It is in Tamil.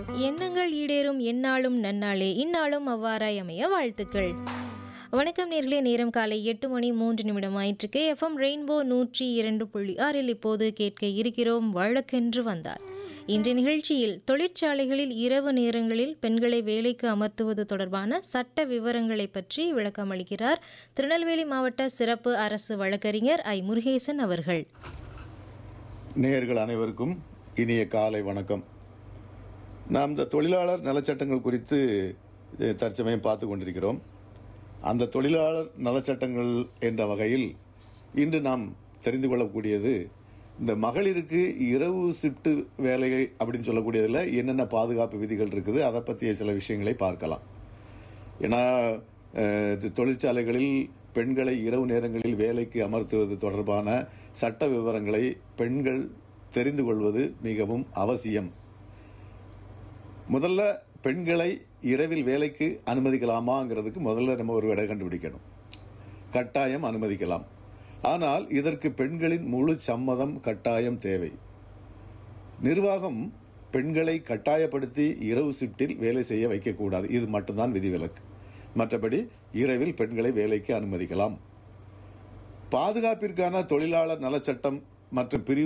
எண்ணங்கள் ஈடேறும் எந்நாளும் நன்னாளே இந்நாளும் அவ்வாறாய் அமைய வாழ்த்துக்கள் வணக்கம் நேர்களே நேரம் காலை எட்டு மணி மூன்று நிமிடம் ஆயிற்றுக்கு எஃப்எம் ரெயின்போ நூற்றி இரண்டு புள்ளி ஆறில் இப்போது கேட்க இருக்கிறோம் வழக்கென்று வந்தார் இன்றைய நிகழ்ச்சியில் தொழிற்சாலைகளில் இரவு நேரங்களில் பெண்களை வேலைக்கு அமர்த்துவது தொடர்பான சட்ட விவரங்களை பற்றி விளக்கம் அளிக்கிறார் திருநெல்வேலி மாவட்ட சிறப்பு அரசு வழக்கறிஞர் ஐ முருகேசன் அவர்கள் நேயர்கள் அனைவருக்கும் இனிய காலை வணக்கம் நாம் இந்த தொழிலாளர் நலச்சட்டங்கள் குறித்து அஹ், தற்சமயம் பார்த்து கொண்டிருக்கிறோம் அந்த தொழிலாளர் நலச்சட்டங்கள் என்ற வகையில் இன்று நாம் தெரிந்து கொள்ளக்கூடியது இந்த மகளிருக்கு இரவு ஷிஃப்ட் வேலை அப்படின்னு சொல்லக்கூடியதில் என்னென்ன பாதுகாப்பு விதிகள் இருக்குது அதை பற்றிய சில விஷயங்களை பார்க்கலாம் ஏன்னா அஹ், இது தொழிற்சாலைகளில் பெண்களை இரவு நேரங்களில் வேலைக்கு அமர்த்துவது தொடர்பான சட்ட விவரங்களை பெண்கள் தெரிந்து கொள்வது மிகவும் அவசியம் முதல்ல பெண்களை இரவில் வேலைக்கு அனுமதிக்கலாமாங்கிறதுக்கு முதல்ல நம்ம ஒரு விடை கண்டுபிடிக்கணும் கட்டாயம் அனுமதிக்கலாம் ஆனால் இதற்கு பெண்களின் முழு சம்மதம் கட்டாயம் தேவை நிர்வாகம் பெண்களை கட்டாயப்படுத்தி இரவு ஷிஃப்டில் வேலை செய்ய வைக்கக்கூடாது இது மட்டும்தான் விதிவிலக்கு மற்றபடி இரவில் பெண்களை வேலைக்கு அனுமதிக்கலாம் பாதுகாப்பிற்கான தொழிலாளர் நலச்சட்டம் மற்றும் பிரிவு